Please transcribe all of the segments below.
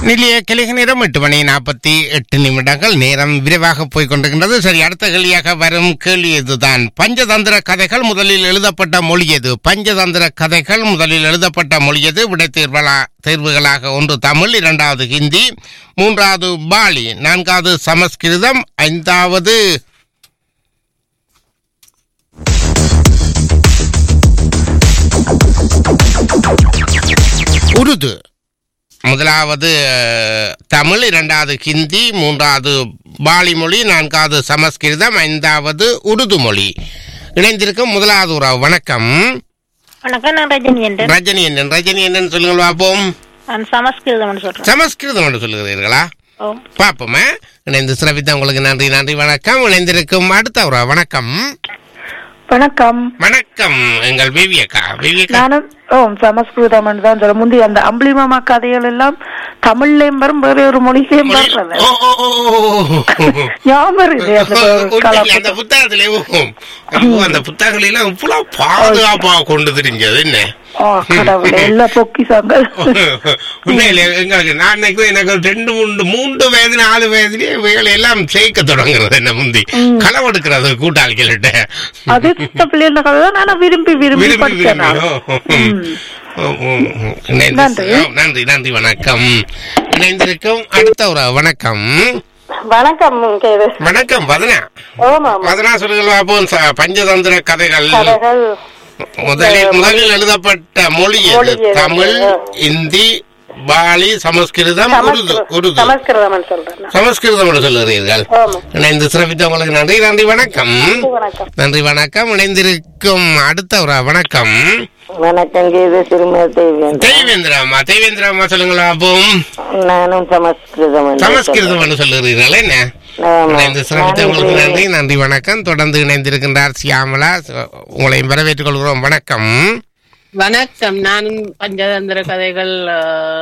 நிலைய கிளிக நேரம் எட்டு மணி நாற்பத்தி எட்டு நிமிடங்கள் நேரம் விரைவாக போய் கொண்டிருக்கின்றது சரி அடுத்த கேள்வியாக வரும் கேள்வி இதுதான் பஞ்சதந்திர கதைகள் முதலில் எழுதப்பட்ட மொழி எது பஞ்சதந்திர கதைகள் முதலில் எழுதப்பட்ட மொழி எது விடை தேர்வலா தேர்வுகளாக ஒன்று தமிழ் இரண்டாவது ஹிந்தி மூன்றாவது பாலி நான்காவது சமஸ்கிருதம் ஐந்தாவது உருது முதலாவது அஹ், தமிழ் இரண்டாவது ஹிந்தி மூன்றாவது பாலி மொழி நான்காவது சமஸ்கிருதம் ஐந்தாவது உருது மொழி இணைந்திருக்கும் முதலாவது உறவு வணக்கம் வணக்கம் நான் ரஜினி என்று ரஜினி என்னன் ரஜினி என்னன்னு சொல்லுங்கள் பார்ப்போம் நான் சமஸ்கிருதம் சொல்றேன் சமஸ்கிருதம் என்று சொல்லுகிறீர்களா ஓ பார்ப்போமே இணைந்து சிறப்பித்த உங்களுக்கு நன்றி நன்றி வணக்கம் இணைந்திருக்கும் அடுத்த உறவு வணக்கம் வணக்கம் வணக்கம் எங்கள் விவியக்கா விவியக்கா நானும் ஓ சமஸ்கிருதம் தான் சொல்ல முந்தி அந்த அம்பளி மாமா கதைகள் எல்லாம் தமிழ்லயும் வரும் வேற ஒரு மொழியிலையும் வர்றது ஓ ஓ ஓ ஓ, ஓ. ஞாபகம் இருக்கு அந்த ஒரு உண்மையிலே கலப்பு. அந்த புத்தகத்திலே ஓ, ஐயோ, அந்த புத்தகங்களெல்லாம் இவ்வளவு பாதுகாப்பா கொண்டு தெரிஞ்சது என்ன ஓ கடவுளே எல்லா பொக்கிசங்கள் உண்மையிலே எங்களுக்கு நான் நினைக்கிறேன் எனக்கு ரெண்டு மூன்று மூன்று வயது நாலு வயதுலயே வேலை எல்லாம் சேர்க்க தொடங்குறது என்ன முந்தி களவெடுக்கிறது கூட்டாளிகள்கிட்ட அது சின்ன பிள்ளைங்க கதை தான் நானும் விரும்பி விரும்பி விரும்பி படிச்சேன் நான். விரும்பி ம். ஓ, ஓ, ஓ. இணைந்து- நன்றி. ஓ, நன்றி நன்றி வணக்கம் இணைந்திருக்கும் அடுத்த ஒரு வணக்கம் வணக்கம் கேது வணக்கம் வதனா ஆமா வதனா சொல்லுங்கள் பாப்போம் ச- பஞ்சதந்திர கதைகள் கதைகள் முதலில் முதலில் எழுதப்பட்ட மொழி எது மொழி எது? தமிழ் இந்தி பாலி சமஸ்கிருதம் உருது உருது சமஸ்கிருதம் சொல்றேன் நான். சமஸ்கிருதம் என்று சொல்லுகிறீர்கள் ஆமா இணைந்து சிறப்பித்த உங்களுக்கு நன்றி நன்றி வணக்கம் வணக்கம் நன்றி வணக்கம் இணைந்திருக்கும் அடுத்த ஒரு வணக்கம் வணக்கம் கேது சிறுமியர் தேவியன் தெய்வேந்திராமா தெய்வேந்திராமா சொல்லுங்களா அப்போம் நானும் சமஸ்கிருதம் என்று சமஸ்கிருதம் என்று சொல்லுகிறீர்கள் என்ன சொல்றேன். ஆமா. இணைந்து சிறப்பித்த உங்களுக்கு நான் நன்றி நன்றி வணக்கம் தொடர்ந்து இணைந்திருக்கின்றார் சியாமலா உங்களை வரவேற்றுக் கொள்கிறோம் வணக்கம் வணக்கம் நானும் பஞ்சதந்திர கதைகள் ஆ,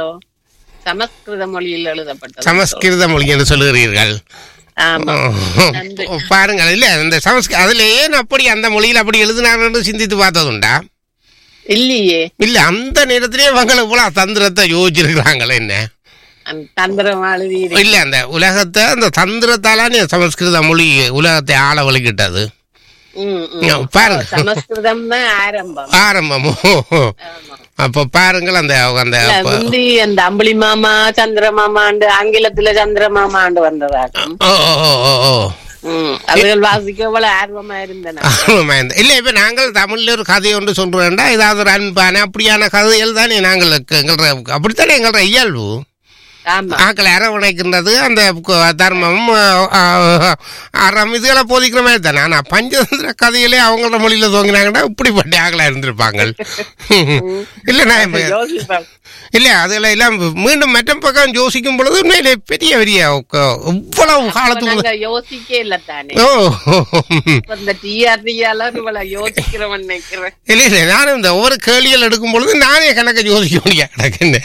சமஸ்கிருத மொழியில் எழுதப்பட்டது சமஸ்கிருத மொழி என்று சொல்லுகிறீர்கள் ஆமா ஓ, பாருங்கள் இல்ல இந்த சமஸ்க அதுல ஏன் அப்படி அந்த மொழியில் அப்படி எழுதினார்கள் சிந்தித்து பார்த்ததுண்டா இல்லையே இல்ல அந்த நேரத்திலே இவங்க இவ்வளவு தந்திரத்தை யோசிச்சிருக்கிறாங்களே என்ன அந்த தந்திரம் எழுதி இல்ல அந்த உலகத்தை அந்த தந்திரத்தாலான சமஸ்கிருத மொழி உலகத்தை ஆள வலிக்கிட்டது ம், ம். பாருங்க சமஸ்கிருதம் தான் ஆரம்பம் ஆரம்பமோ ஆமா. அப்ப பாருங்கள் அந்த அந்த இல்ல, அப்ப- முந்தி அந்த அம்புலி மாமா சந்திர மாமாண்டு ஆங்கிலத்துல சந்திர மாமாண்டு வந்ததாக்கும் ஓ ஓ ஓ ஓ ஓ ம். அதுகள் வாசிக்க எவ்வளவு ஆர்வமா இருந்தன ஆமாம், இந்த- இல்ல இப்ப நாங்கள் தமிழ்ல ஒரு கதை ஒன்று சொல்றோம்டா ஏதாவது ஒரு அன்பான அப்படியான கதைகள் தானே நாங்கள் எங்கள அப்படித்தானே எங்களோட இயல்பு ஆமா ஆக்களை அரவணைக்கின்றது அந்த கு- தர்மம் ஆ, ஆ, அறம் இதுகளை போதிக்கிற மாதிரி தானே ஆனா பஞ்சதந்திர கதையிலே அவங்களோட மொழியில தோங்கினாங்கன்னா இப்படிப்பட்ட ஆக்களா இருந்திருப்பாங்க இல்ல நான் இப்ப- யோசிப்பேன் இல்ல அதுல எல்லாம் மீண்டும் மற்ற பக்கம் யோசிக்கும் பொழுது உண்மையிலே பெரிய பெரிய க- இவ்வளவு அப்ப காலத்துக்கு நாங்க யோசிக்க இல்ல தானே ஓ இப்ப இந்த டிஆர்டியால இவ்வளவு யோசிக்கிறவன் நினைக்கிறேன் இல்ல இல்ல நானும் இந்த ஒவ்வொரு கேள்விகள் எடுக்கும் பொழுது நானே கணக்க யோசிக்க முடியாது கிடக்குன்னு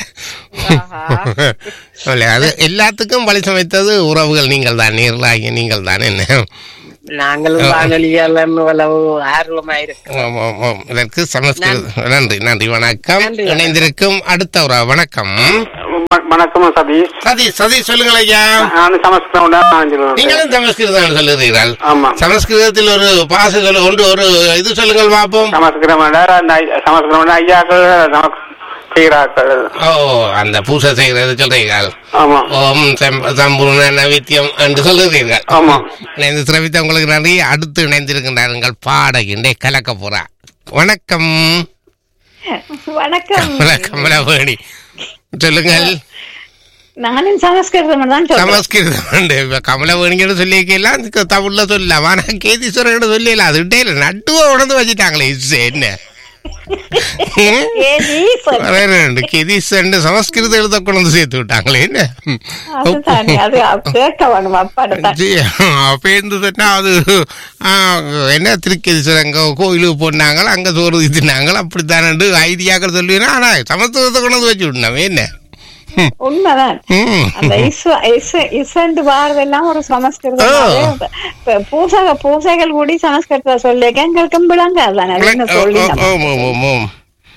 இல்ல, அது எல்லாத்துக்கும் வழி சமைத்தது உறவுகள் நீங்கள் தான் நீர்களாகிய நீங்கள் தான் என்ன நாங்களும் வானொலியால இவ்வளவு ஆர்வமா இருக்கோம் ஆமாம், ஆமாம். இதற்கு சமஸ்கிருத நன்றி நன்றி வணக்கம் நன்றி, வணக்கம். இணைந்திருக்கும் அடுத்த ஒரு வணக்கம் வ- வணக்கம் சதீஷ் சதி சதி சொல்லுங்கள் ஐயா நான் சமஸ்கிருதம் தான் நான் சொல்லுவேன். நீங்களும் சமஸ்கிருதம் சொல்லுகிறீர்கள் ஆமா சமஸ்கிருதத்தில் ஒரு பாச சொல்ல ஒன்று ஒரு இது சொல்லுங்கள் பார்ப்போம் சமஸ்கிருதம் அந்த ஐ- சமஸ்கிருதம் ஐயாக்கள் நமக்கு செய்கிறார்கள் ஓ அந்த பூசை செய்கிறது சொல்றீர்கள் ஆமா ஓம் சம்- சம்பூர்ண நவித்தியம் என்று சொல்லுகிறீர்கள் ஆமா இணைந்து சிரவித்த உங்களுக்கு நன்றி அடுத்து இணைந்திருக்கின்றார்கள் பாடகின்றே கலக்க போறா வணக்கம் வணக்கம் கமலவேணி சொல்லுங்கள் நானும் சமஸ்கிருதம் தான் சொல்றேன் சமஸ்கிருதம் உண்டு. இப்ப கமலவேணின்னு சொல்லியிருக்கலாம் அதுக்கு தமிழ்ல சொல்லலாம் ஆனா கேதீஸ்வரன் சொல்லல அது விட்டே இல்லை நட்டுவ உணர்ந்து வச்சுட்டாங்களே இது என்ன கேதீஸ்வரன். வேற ரெண்டு கேதீஸ்வரன் சமஸ்கிருதம் எழுத கொண்டு வந்து சேர்த்து விட்டாங்களே என்ன அதுதானே, அது கேட்க வேணும் அப்பாட ஜி, அப்ப இருந்து சொன்னா அது ஆ, என்ன திருக்கேதீஸ்வரங்க கோயிலுக்கு போனாங்க அங்க சோறு தின்னாங்க அப்படித்தானு ஐடியாக்கள் சொல்லுவேன் ஆனா சமஸ்கிருதத்தை கொண்டு வந்து வச்சு விடணும் என்ன உண்மைதான் ம். அந்த இச- இச- இசைண்டு வாரதெல்லாம் ஒரு சமஸ்கிருதமாவே இப்ப பூசக பூசைகள் கூடி சமஸ்கிருத சொல்லிக்க எங்களுக்கும் விளங்காது தானே அது என்ன ஓ, ஓ, சொல்லி ஓ, ஓ, ஓ, ஓ.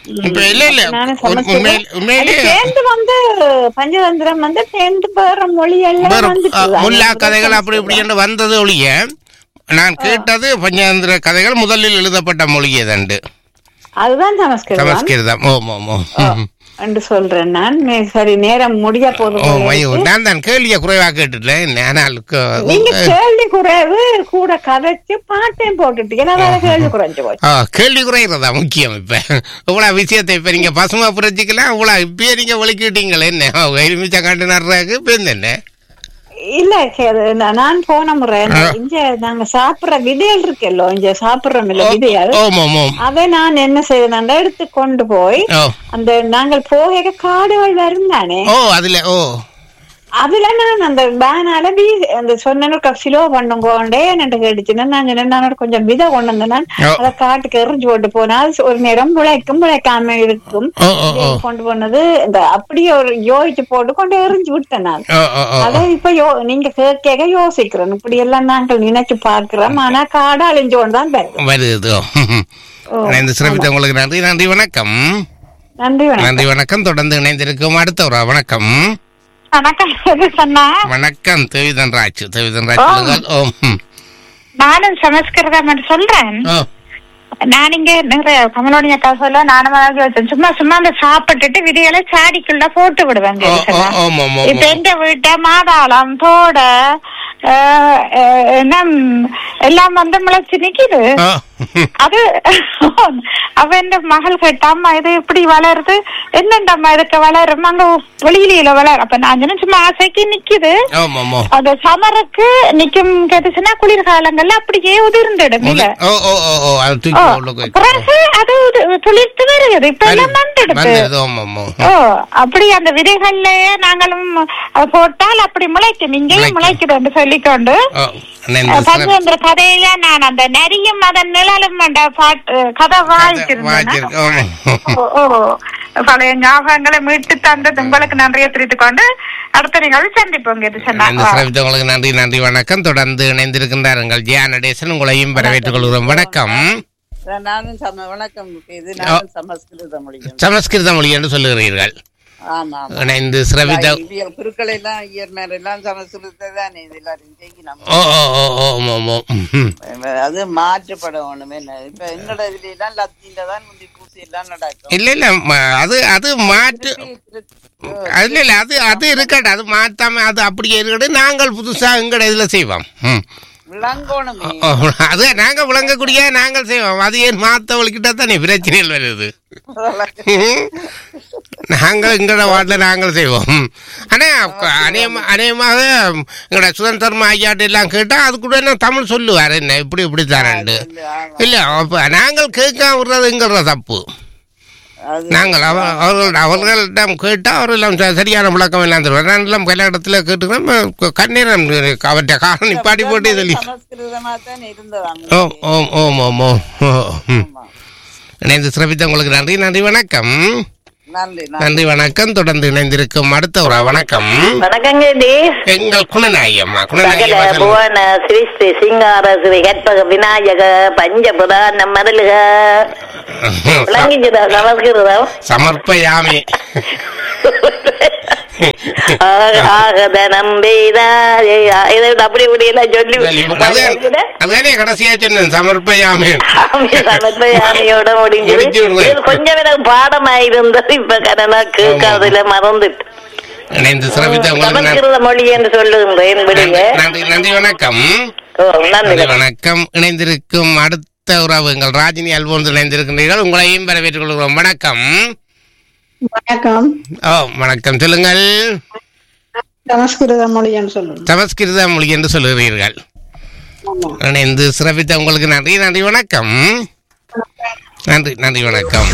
இப்ப இல்ல இல்ல நானும் உண்- சமஸ்கிருதம். உண்மையில- உண்மையிலே அது சேர்ந்து வந்து பஞ்சதந்திரம் வந்து சேர்ந்து வேற மொழி எல்லாம் வேற, வந்துட்டு அஹ், தான். முல்லா கதைகள் அப்படி இப்படி என்று வந்தது ஒழிய நான் கேட்டது பஞ்சதந்திர கதைகள் முதலில் எழுதப்பட்ட மொழி எதண்டு அதுதான் சமஸ்கிருதம் சமஸ்கிருதம் ஓம் ஓம் ஓம் ம். என்று சொல்றேன் நான் நே- சரி நேரம் முடிய போதும் ஓ போல ஐயோ இருக்கு. நான் தான் கேள்வியை குறைவா கேட்டுட்டேன் ஆனால் க- நீங்க கேள்வி குறைவு கூட கதைச்சு பாட்டையும் போட்டுட்டு ஏன்னா வேற கேள்வி குறைஞ்சு போச்சு ஆ, கேள்வி குறைகிறதா முக்கியம் இப்ப இவ்வளவு விஷயத்தை இப்ப நீங்க பசுமை புரட்சிக்கலாம் இவ்வளவு இப்பயே நீங்க ஒழுக்கிட்டீங்களே என்ன எலுமிச்சை காட்டு நடுறாக்கு இப்ப இந்த என்ன இல்ல கே- அது நான் நான் போன முறை ஆ. இங்க நாங்க சாப்பிடுற விதைகள் இருக்கல்லோ இங்க சாப்பிடுறோம் இல்ல விதைகள் ஓம் ஓம் ஓம் அதை நான் என்ன செய்தேன் எடுத்து கொண்டு போய் ஓ அந்த நாங்கள் போக காடுகள் வரும் தானே ஓ அதுல ஓ அதுல நான் அந்த பேனால வீ அந்த சொன்ன சிலோ பண்ணுங்கோண்டே என்கிட்ட கேட்டுச்சுன்னா நான் சொன்னேன் நான் கொஞ்சம் விதை கொண்டு வந்தேன் நான் ஓ. அதை காட்டுக்கு எறிஞ்சு போட்டு போனா அது ஒரு நேரம் முளைக்கும் முளைக்காம இருக்கும் ஓ ஓ ஓ கொண்டு போனது இந்த அப்படியே ஒரு யோசிச்சு போட்டு கொண்டு எறிஞ்சு விட்டேன் நான் ஓ ஓ ஓ அதை இப்ப யோ நீங்க கேட்க யோசிக்கிறோம் இப்படி எல்லாம் நாங்கள் நினைச்சு பார்க்கிறோம் ஆனா காடு அழிஞ்சு கொண்டு தான் வருது வருது ஓ, இந்த சிறப்பித்த உங்களுக்கு நன்றி நன்றி வணக்கம் நன்றி வணக்கம் நன்றி வணக்கம் தொடர்ந்து இணைந்திருக்கும் அடுத்த ஒரு வணக்கம் வணக்கம் எது சொன்னா வணக்கம் தேவிதன் ராஜ் தேவிதன் ராஜ் சொல்லுங்கள். ஓ ம். நானும் சமஸ்கிருதம் என்று சொல்றேன் ஓ நான் இங்க நிறைய கமலோனி அக்கா சொல்ல நானும் அழகு வச்சேன் சும்மா சும்மா அந்த சாப்பிட்டுட்டு விதிகளை சாடிக்குள்ள போட்டு விடுவாங்க ஓ ஓ ஓம் ஓம் ஓம் இப்ப எங்க வீட்டை மாதாளம் தோட ஆஹ், ஆஹ், என்ன ம், எல்லாம் வந்து முளைச்சு நிக்குது ஓ அது அவ என் மகள் கேட்டா அம்மா இது இப்படி வளருது என்னண்டம்மா இதுக்கு வளரும் அங்க வெளியில வளர் அப்ப நான் சொன்னேன், சும்மா ஆசைக்கு நிக்குது ஓம் ஓம் ஓ அந்த சமருக்கு நிக்கும் கேட்டுச்சுன்னா குளிர்காலங்கள்ல அப்படியே உதிர்ந்துடும் இல்ல ஓ ஓ ஓ ஓ அது ஓ, தூக்கி உள்ள போய் பிறகு அது உது- துளிர்த்து வருகிறது இப்ப எல்லாம் மண்டெடுத்து வந்துடுது ஓம் ஓம் ஓம் ஓ அப்படி அந்த விதைகள்லயே நாங்களும் அஹ், போட்டால் அப்படி முளைக்கும் இங்கேயும் முளைக்குது என்று சொல்லிக்கொண்டு ஓ இந்த அஹ், சிறப்பு பஞ்சேந்திர கதையில நான் அந்த நரியும் அதன் நிழலும் என்ற பாட்டு கதை வாய்ச்சிருந்தேன் வாய்ச்சிருக்கு ஓம் ஓ, ஓ. பழைய ஞாபகங்களை மீட்டு தந்தது உங்களுக்கு நன்றியை தெரிவித்துக் கொண்டு அடுத்த நிகழ்வு சந்திப்போம் என்று இந்த சொன்னார் சிறப்பித்த உங்களுக்கு நன்றி நன்றி வணக்கம் தொடர்ந்து இணைந்திருக்கின்றார் எங்கள் ஜியா நடேசன் உங்களையும் வரவேற்றுக் கொள்கிறோம் வணக்கம் நானும் சம வணக்கம் இது நானும் சமஸ்கிருத மொழியும் சமஸ்கிருத மொழி என்று சொல்லுகிறீர்கள் ஆமா ஆமா இணைந்து சிறப்பித்த இவியல் குருக்கள் எல்லாம் ஐயர்மார் எல்லாம் சமஸ்கிருதத்தை தான் இது எல்லாரும் செய்யணும் ஓ ஓ ஓ ஓ ஓம் ஓம் ஓம் ம். அது மாற்றப்பட வேணும் என்ன இப்ப என்னோட இதுல எல்லாம் லத்தீன்ல தான் முந்தி பூசி எல்லாம் நடக்கும் இல்ல இல்ல ம- அது அது மாற்று அது இல்ல இல்ல அது அது இருக்கட்டும் அது மாத்தாம அது அப்படியே இருக்கட்டும் நாங்கள் புதுசா எங்கட இதுல செய்வோம் ம். விளங்கோணுமே ஓ, அது நாங்க விளங்கக்கூடிய நாங்கள் செய்வோம் அது ஏன் மாத்தவள்கிட்ட தானே பிரச்சனைகள் வருது ம். நாங்கள் எங்கட வார்டில் நாங்கள் செய்வோம் ஆனா க- அநேகமா அநேகமாக எங்கட சுதந்திரமா ஐயாட்டு எல்லாம் கேட்டா அது கூட என்ன தமிழ் சொல்லுவார் என்ன இப்படி இப்படி தானண்டு இல்ல அப்ப நாங்கள் கேட்காம விடுறதுங்கிற தப்பு அது நாங்கள் அவ- அவர்கள் அவர்களிடம் கேட்டால் அவரெல்லாம் ச- சரியான விளக்கம் எல்லாம் தருவார் நான் எல்லாம் பல இடத்துல கேட்டுக்கிறோம் கண்ணீரம் அவற்றை காரணம் நிப்பாடி போட்டு சொல்லி சமஸ்கிருதமா தான் இருந்ததாம் ஓம் ஓம் ஓம் ஓம் ஓம் ஓ, ம். இணைந்து சிறப்பித்த உங்களுக்கு நன்றி நன்றி வணக்கம் நன்றி நன்றி வணக்கம் தொடர்ந்து இணைந்திருக்கும் அடுத்த ஒரு வணக்கம் வணக்கங்க டி எங்கள் குணநாயம்மா சகல குணநாயம்மா சொல்லுங்க. புவன ஸ்ரீ ஸ்ரீ சிங்கார ஸ்ரீ கற்பக விநாயக பஞ்சபுராண மருளுக விளங்கிச்சுதா சமஸ்கிருதம் சமர்ப்பயாமி ஆக- ஆகதனம் பெய்தாரே. இதை விட அப்படி இப்படி எல்லாம் சொல்லி அது- அதுதானே கடைசியா சொன்னேன் சமர்ப்பயாமி சாமி சமர்ப்பயாமியோட முடிஞ்சது முடிஞ்சு விடுவேன். இது கொஞ்சம் எனக்கு பாடமாயிருந்தது இப்ப கனனா கேட்காதுல மறந்துட்டு இணைந்து சிறப்பித்த உங்களுக்கு நன்றி. சமஸ்கிருத மொழி என்று சொல்லுகின்றேன் விடுங்க நன்றி நன்றி வணக்கம் ஓ, நன்றி நன்றி வணக்கம் இணைந்திருக்கும் அடுத்த உறவு எங்கள் ராஜினி அல்போன்ஸ் இணைந்திருக்கின்றீர்கள் உங்களையும் வரவேற்றுக் கொள்கிறோம் வணக்கம் வணக்கம் ஓ வணக்கம் சொல்லுங்கள் சமஸ்கிருத மொழின்னு சொல்லுங்க சமஸ்கிருத மொழி என்று சொல்லுகிறீர்கள் இணைந்து சிறப்பித்த உங்களுக்கு நன்றி நன்றி வணக்கம் நன்றி நன்றி வணக்கம்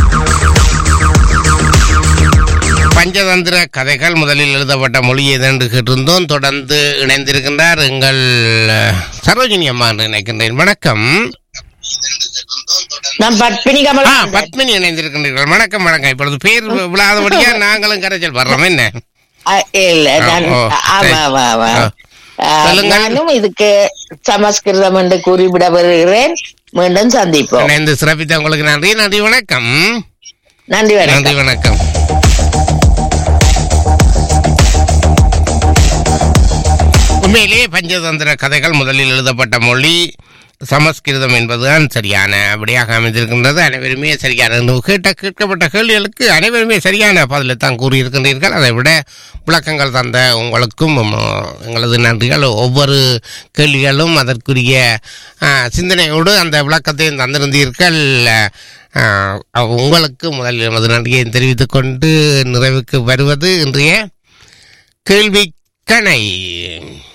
பஞ்சதந்திர கதைகள் முதலில் எழுதப்பட்ட மொழி எதென்று கேட்டிருந்தோம் தொடர்ந்து இணைந்திருக்கின்றார் எங்கள் அஹ், சரோஜினி அம்மா என்று நினைக்கின்றேன் வணக்கம் நான் பத்மினி கமல் ஆ பத்மினி இணைந்திருக்கின்றீர்கள் வணக்கம் வணக்கம் இப்பொழுது பேர் விழாதபடியா நாங்களும் கரைச்சல் வர்றோம் என்ன இல்ல நான் ஓ, ஆமா சரி. ஆமா ஆமா ஆ. ஆ, சொல்லுங்க. நானும் இதுக்கு சமஸ்கிருதம் என்று குறிப்பிட வருகிறேன் மீண்டும் சந்திப்போம் இணைந்து சிறப்பித்த உங்களுக்கு நன்றி நன்றி வணக்கம் நன்றி வணக்கம் நன்றி வணக்கம் உண்மையிலேயே பஞ்சதந்திர கதைகள் முதலில் எழுதப்பட்ட மொழி சமஸ்கிருதம் என்பதுதான் சரியான அப்படியாக அமைந்திருக்கின்றது அனைவருமே சரியான கேட்ட கேட்கப்பட்ட கேள்விகளுக்கு அனைவருமே சரியான பதிலை தான் கூறியிருக்கின்றீர்கள் அதை விட விளக்கங்கள் தந்த உங்களுக்கும் உம், எங்களது நன்றிகள் ஒவ்வொரு கேள்விகளும் அதற்குரிய ஆ, சிந்தனையோடு அந்த விளக்கத்தையும் தந்திருந்தீர்கள் ஆ, உங்களுக்கு முதலில் எமது நன்றியை தெரிவித்துக் கொண்டு நிறைவுக்கு வருவது இன்றைய கேள்வி கணை